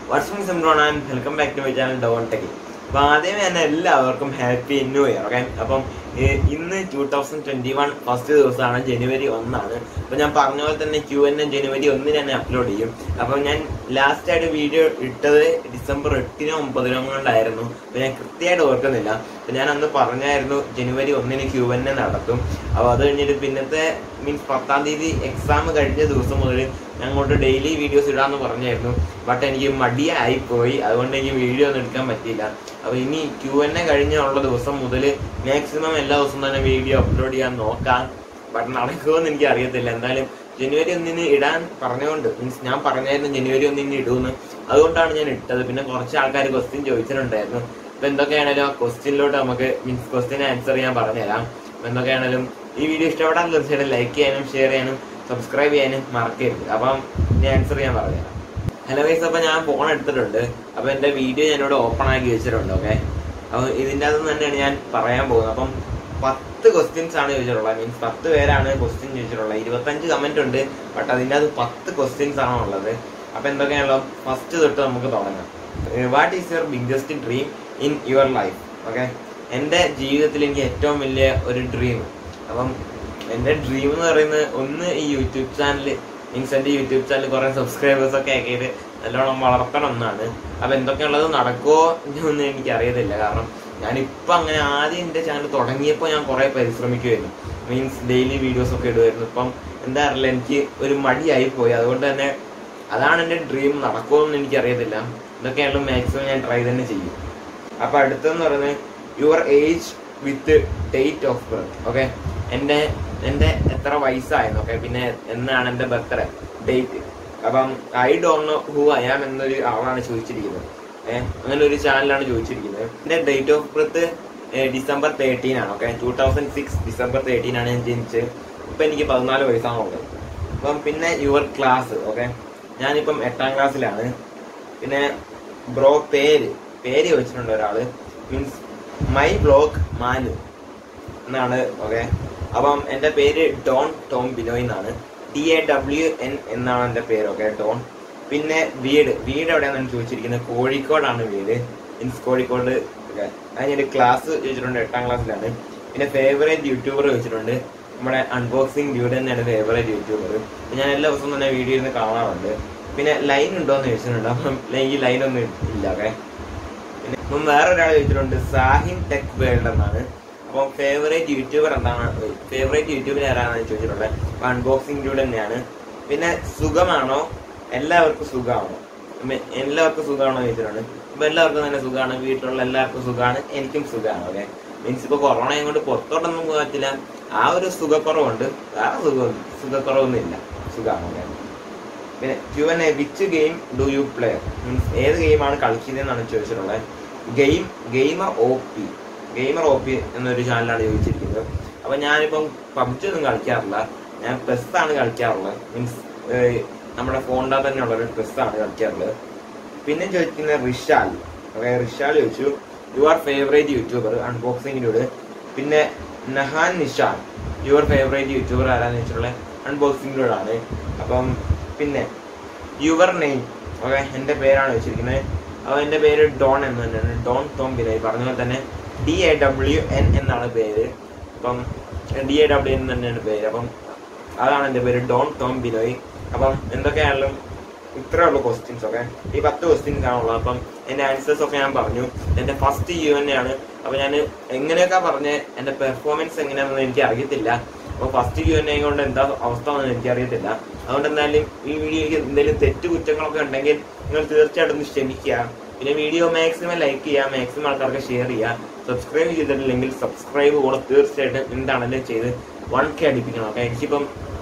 WhatsApp Simron and welcome back to my channel Don Tech അപ്പോൾ ആദ്യമേ തന്നെ എല്ലാവർക്കും ഹാപ്പി ന്യൂ ഇയർ ഓക്കെ അപ്പം ഏഹ്, ഇന്ന് two thousand twenty one first ദിവസമാണ് ജനുവരി ഒന്നാണ് അപ്പോൾ ഞാൻ പറഞ്ഞ പോലെ തന്നെ ക്യു എൻ എൻ ജനുവരി ഒന്നിന് തന്നെ അപ്ലോഡ് ചെയ്യും അപ്പം ഞാൻ ലാസ്റ്റ് ആയിട്ട് വീഡിയോ ഇട്ടത് ഡിസംബർ എട്ടിനോ ഒമ്പതിനോ കൊണ്ടായിരുന്നു അപ്പോൾ ഞാൻ കൃത്യമായിട്ട് ഓർക്കുന്നില്ല അപ്പോൾ ഞാൻ അന്ന് പറഞ്ഞായിരുന്നു ജനുവരി ഒന്നിന് ക്യു എൻ എ നടത്തും അപ്പോൾ അത് കഴിഞ്ഞിട്ട് പിന്നത്തെ മീൻസ് പത്താം തീയതി എക്സാം കഴിഞ്ഞ ദിവസം മുതൽ ഞാൻ അങ്ങോട്ട് ഡെയിലി വീഡിയോസ് ഇടാന്ന് പറഞ്ഞായിരുന്നു ബട്ട് എനിക്ക് മടിയായി പോയി അതുകൊണ്ട് എനിക്ക് വീഡിയോ ഒന്നും എടുക്കാൻ പറ്റിയില്ല അപ്പോൾ ഇനി ക്യു എൻ എ കഴിഞ്ഞുള്ള ദിവസം മുതൽ മാക്സിമം എല്ലാ ദിവസവും തന്നെ വീഡിയോ അപ്ലോഡ് ചെയ്യാൻ നോക്കാം ബട്ട് നടക്കുമെന്ന് എനിക്ക് അറിയത്തില്ല എന്തായാലും ജനുവരി ഒന്നിന് ഇടാൻ പറഞ്ഞുകൊണ്ട് മീൻസ് ഞാൻ പറഞ്ഞായിരുന്നു ജനുവരി ഒന്നിന് ഇടുമെന്ന് അതുകൊണ്ടാണ് ഞാൻ ഇട്ടത് പിന്നെ കുറച്ച് ആൾക്കാർ ക്വസ്റ്റ്യൻ ചോദിച്ചിട്ടുണ്ടായിരുന്നു അപ്പൊ എന്തൊക്കെയാണേലും ആ ക്വസ്റ്റ്യനിലോട്ട് നമുക്ക് മീൻസ് ക്വസ്റ്റ്യൻ ആൻസർ ചെയ്യാൻ പറഞ്ഞുതരാം അപ്പൊ എന്തൊക്കെയാണേലും ഈ വീഡിയോ ഇഷ്ടപ്പെടാൻ തീർച്ചയായിട്ടും ലൈക്ക് ചെയ്യാനും ഷെയർ ചെയ്യാനും സബ്സ്ക്രൈബ് ചെയ്യാനും മറക്കരുത് അപ്പം ഞാൻ ആൻസർ ചെയ്യാൻ പറഞ്ഞുതരാം ഹലോ വൈസ് അപ്പൊ ഞാൻ ഫോൺ എടുത്തിട്ടുണ്ട് അപ്പൊ എന്റെ വീഡിയോ ഞാനിവിടെ ഓപ്പൺ ആക്കി വെച്ചിട്ടുണ്ട് ഓക്കെ അപ്പൊ ഇതിന്റെ അകത്ത് തന്നെയാണ് ഞാൻ പറയാൻ പോകുന്നത് അപ്പം പത്ത് ക്വസ്റ്റ്യൻസ് ആണ് ചോദിച്ചിട്ടുള്ളത് മീൻസ് പത്ത് പേരാണ് ക്വസ്റ്റ്യൻ ചോദിച്ചിട്ടുള്ളത് ഇരുപത്തഞ്ച് കമന്റ് ഉണ്ട് ബട്ട് അതിന്റെ അത് പത്ത് ക്വസ്റ്റ്യൻസ് ആണ് ഉള്ളത് അപ്പൊ എന്തൊക്കെയാണല്ലോ ഫസ്റ്റ് തൊട്ട് നമുക്ക് തുടങ്ങാം what is your biggest dream in your life okay എൻ്റെ ജീവിതത്തിൽ എനിക്ക് ഏറ്റവും വലിയ ഒരു ഡ്രീം അപ്പം എൻ്റെ ഡ്രീം എന്ന് പറയുന്നത് ഒന്ന് ഈ യൂട്യൂബ് ചാനൽ മീൻസ് എൻ്റെ യൂട്യൂബ് ചാനൽ കുറേ സബ്സ്ക്രൈബേഴ്സ് ഒക്കെ ആക്കിയിട്ട് നല്ലോണം വളർത്തണം എന്നാണ് അപ്പം എന്തൊക്കെയുള്ളത് നടക്കുമോ എന്നൊന്നും എനിക്ക് അറിയത്തില്ല കാരണം ഞാനിപ്പോൾ അങ്ങനെ ആദ്യം എൻ്റെ ചാനൽ തുടങ്ങിയപ്പോൾ ഞാൻ കുറേ പരിശ്രമിക്കുമായിരുന്നു മീൻസ് ഡെയിലി വീഡിയോസ് ഒക്കെ ഇടുമായിരുന്നു ഇപ്പം എന്താ അറിയില്ല എനിക്ക് ഒരു മടിയായി പോയി അതുകൊണ്ട് തന്നെ അതാണ് എൻ്റെ ഡ്രീം നടക്കുമെന്ന് എനിക്ക് അറിയത്തില്ല ഇതൊക്കെയാണല്ലോ മാക്സിമം ഞാൻ ട്രൈ തന്നെ ചെയ്യും അപ്പൊ അടുത്തെന്ന് പറയുന്നത് your age with date of birth okay എൻ്റെ എൻ്റെ എത്ര വയസ്സായിരുന്നു ഓക്കെ പിന്നെ എന്നാണ് എൻ്റെ ബർത്ത്ഡേ ഡേറ്റ് അപ്പം I don't know who I am എന്നൊരു ആളാണ് ചോദിച്ചിരിക്കുന്നത് ഏഹ് അങ്ങനെ ഒരു ചാനലാണ് ചോദിച്ചിരിക്കുന്നത് എൻ്റെ date of birth December thirteen ആണ് okay two thousand six December thirteen ആണ് ഞാൻ ജനിച്ചത് ഇപ്പം എനിക്ക് പതിനാല് വയസ്സാണ് ഉള്ളത് അപ്പം പിന്നെ യുവർ ക്ലാസ് ഓക്കെ ഞാനിപ്പം എട്ടാം ക്ലാസ്സിലാണ് പിന്നെ ബ്രോ പേര് പേര് വെച്ചിട്ടുണ്ട് ഒരാള് മീൻസ് മൈ ബ്ലോഗ് മാനു എന്നാണ് ഓക്കെ അപ്പം എൻ്റെ പേര് ഡോൺ ടോം ബിനോയ് എന്നാണ് ഡി എ ഡബ്ല്യു എൻ എന്നാണ് എൻ്റെ പേര് ഓക്കെ ഡോൺ പിന്നെ വീട് വീട് എവിടെയാണെന്ന് ചോദിച്ചിരിക്കുന്നത് കോഴിക്കോടാണ് വീട് മീൻസ് കോഴിക്കോട് ഓക്കെ അതിനൊരു ക്ലാസ് ചോദിച്ചിട്ടുണ്ട് എട്ടാം ക്ലാസ്സിലാണ് പിന്നെ ഫേവറേറ്റ് യൂട്യൂബർ ചോദിച്ചിട്ടുണ്ട് നമ്മുടെ അൺബോക്സിങ് ഡ്യൂഡ് തന്നെയാണ് ഫേവറേറ്റ് യൂട്യൂബർ ഞാൻ എല്ലാ ദിവസവും തന്നെ വീഡിയോ ഇരുന്ന് കാണാറുണ്ട് പിന്നെ ലൈൻ ഉണ്ടോ എന്ന് ചോദിച്ചിട്ടുണ്ട് അപ്പം ഈ ലൈൻ ഒന്നും ഇല്ല ഓക്കെ പിന്നെ ഇപ്പം വേറൊരാൾ ചോദിച്ചിട്ടുണ്ട് സാഹിം ടെക് വേൾഡ് എന്നാണ് അപ്പം ഫേവറേറ്റ് യൂട്യൂബർ എന്താണ് ഫേവറേറ്റ് യൂട്യൂബർ ആരാണെന്ന് ചോദിച്ചിട്ടുള്ളത് അപ്പൊ അൺബോക്സിംഗ് ഡ്യൂഡ് തന്നെയാണ് പിന്നെ സുഖമാണോ എല്ലാവർക്കും സുഖമാണോ ഉം, എല്ലാവർക്കും സുഖമാണോ എന്ന് ചോദിച്ചിട്ടുണ്ട് അപ്പൊ എല്ലാവർക്കും തന്നെ സുഖമാണ് വീട്ടിലുള്ള എല്ലാവർക്കും സുഖമാണ് എനിക്കും സുഖമാണ് ഓക്കെ മീൻസ് ഇപ്പൊ കൊറോണയും കൊണ്ട് പുറത്തോട്ടൊന്നും പോകാൻ പറ്റില്ല ആ ഒരു സുഖക്കുറവുണ്ട് വേറെ സുഖം സുഖക്കുറവൊന്നും ഇല്ല സുഖമാണ് ഓക്കെ പിന്നെ Q N A which game do you play means ഏത് ഗെയിമാണ് കളിക്കുന്നതെന്നാണ് ചോദിച്ചിട്ടുള്ളത് game gamer O P gamer O P എന്നൊരു ചാനലാണ് ചോദിച്ചിരിക്കുന്നത് അപ്പൊ ഞാനിപ്പം പബ്ജി ഒന്നും കളിക്കാറില്ല ഞാൻ പെസ് ആണ് കളിക്കാറുള്ളത് മീൻസ് നമ്മുടെ ഫോണിൻ്റെ തന്നെ ഉള്ള ഒരു പെസ് ആണ് കളിക്കാറുള്ളത് പിന്നെ ചോദിക്കുന്നത് റിഷാൽ ഓക്കെ റിഷാൽ ചോദിച്ചു യുവർ ഫേവറേറ്റ് യൂട്യൂബർ അൺബോക്സിങ്ങിലൂടെ പിന്നെ Nahan Nishan your favourite YouTuber ആരാന്ന് വെച്ചിട്ടുള്ള അൺബോക്സിങ്ങിലൂടെ ആണ് അപ്പം പിന്നെ യുവർ നെയിം ഓക്കെ എൻ്റെ പേരാണ് വെച്ചിരിക്കുന്നത് അപ്പോൾ എൻ്റെ പേര് ഡോൺ എന്ന് തന്നെയാണ് ഡോൺ ടോം ബിനോയ് പറഞ്ഞ പോലെ തന്നെ ഡി എ ഡബ്ല്യു എൻ എന്നാണ് പേര് അപ്പം ഡി എ ഡബ്ല്യു എൻ തന്നെയാണ് പേര് അപ്പം അതാണ് എൻ്റെ പേര് ഡോൺ ടോം ബിനോയ് അപ്പം എന്തൊക്കെയാണെങ്കിലും ഇത്രേ ഉള്ളൂ ക്വസ്റ്റ്യൻസ് ഒക്കെ ഈ പത്ത് ക്വസ്റ്റ്യൻസ് ആണുള്ളത് അപ്പം എൻ്റെ ആൻസേഴ്സ് ഒക്കെ ഞാൻ പറഞ്ഞു എൻ്റെ ഫസ്റ്റ് യു എൻ ആണ് അപ്പോൾ ഞാൻ എങ്ങനെയൊക്കെ പറഞ്ഞ് എൻ്റെ പെർഫോമൻസ് എങ്ങനെയാണെന്ന് എനിക്ക് അറിയത്തില്ല അപ്പോൾ ഫസ്റ്റ് യു എൻ കൊണ്ട് എന്താ അവസ്ഥ എന്ന് എനിക്ക് അറിയത്തില്ല അതുകൊണ്ട് എന്തായാലും ഈ വീഡിയോയ്ക്ക് എന്തെങ്കിലും തെറ്റ് കുറ്റങ്ങളൊക്കെ ഉണ്ടെങ്കിൽ നിങ്ങൾ തീർച്ചയായിട്ടും ഒന്ന് ക്ഷമിക്കുക പിന്നെ വീഡിയോ മാക്സിമം ലൈക്ക് ചെയ്യുക മാക്സിമം ആൾക്കാർക്ക് ഷെയർ ചെയ്യുക സബ്സ്ക്രൈബ് ചെയ്തിട്ടില്ലെങ്കിൽ സബ്സ്ക്രൈബ് കൂടെ തീർച്ചയായിട്ടും എന്താണെങ്കിലും ചെയ്ത് വൺ കെ അടിപ്പിക്കണം ഓക്കെ എനിക്കിപ്പം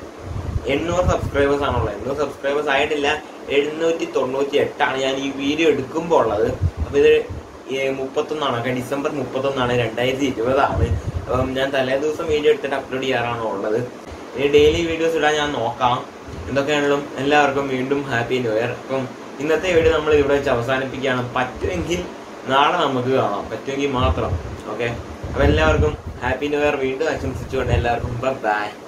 എണ്ണൂറ് സബ്സ്ക്രൈബേഴ്സ് ആണുള്ളത് എണ്ണൂറ് സബ്സ്ക്രൈബേഴ്സ് ആയിട്ടില്ല എഴുന്നൂറ്റി തൊണ്ണൂറ്റി എട്ടാണ് ഞാൻ ഈ വീഡിയോ എടുക്കുമ്പോൾ ഉള്ളത് അപ്പോൾ ഇത് ഏ, മുപ്പത്തൊന്നാണ് ഓക്കെ ഡിസംബർ മുപ്പത്തൊന്നാണ് രണ്ടായിരത്തി ഇരുപതാണ് അപ്പം ഞാൻ തലേ ദിവസം വീഡിയോ എടുത്തിട്ട് അപ്ലോഡ് ചെയ്യാറാണ് ഉള്ളത് ഇനി ഡെയിലി വീഡിയോസ് ഇടാൻ ഞാൻ നോക്കാം എന്തൊക്കെയാണെങ്കിലും എല്ലാവർക്കും വീണ്ടും ഹാപ്പി ന്യൂ ഇയർ അപ്പം ഇന്നത്തെ വീഡിയോ നമ്മൾ ഇവിടെ വെച്ച് അവസാനിപ്പിക്കുകയാണ് പറ്റുമെങ്കിൽ നാളെ നമുക്ക് കാണാം പറ്റുമെങ്കിൽ മാത്രം ഓക്കെ അപ്പം എല്ലാവർക്കും ഹാപ്പി ന്യൂ ഇയർ വീണ്ടും ആശംസിച്ചുകൊണ്ട് എല്ലാവർക്കും ബൈ